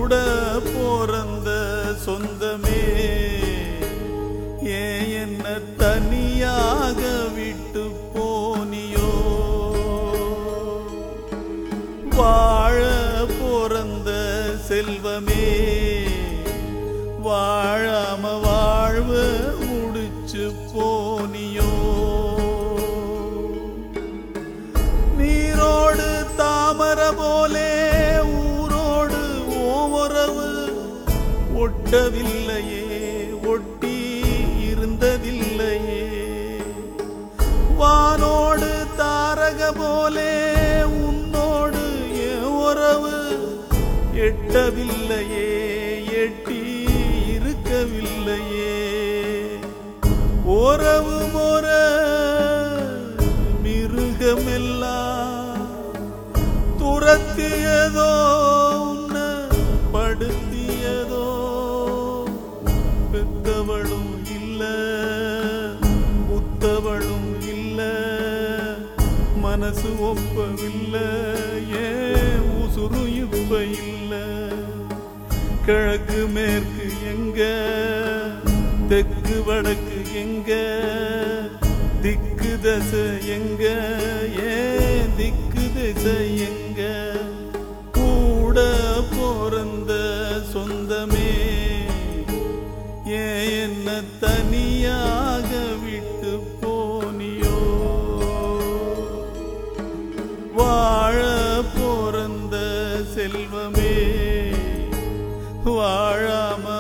கூட பிறந்த சொந்தமே ஏன் என்ன தனியாக விட்டு போனியோ வாழ பிறந்த செல்வமே வாழாம வாழ்வ முடிச்சு போனியோ நீரோடு தாமர போலே ஊரோடு ஓவரவு ஒட்டவில்லையே ஒட்டி இருந்ததில்லையே வானோடு தாரக போலே உன்னோடு என் உறவு எட்டவில்லையே எட்டி இருக்கவில்லையே உறவு முற மிருகமெல்லாம் துரத்தியதோ உன்னை படுத்தியதோ பெத்தவளும் இல்ல புத்தவளும் இல்ல மனசு ஒப்பவில்லை ஏன் உசுறு இப்ப இல்ல கிழக்கு மேற்கு எங்க தெற்கு வடக்கு எங்க திக்கு தசை எங்க ஏன் திக்கு திசை எங்க கூட பிறந்த சொந்தமே ஏன் என்ன தனியாக விட்டு போனியோ வாழ பிறந்த செல்வமே வாழாம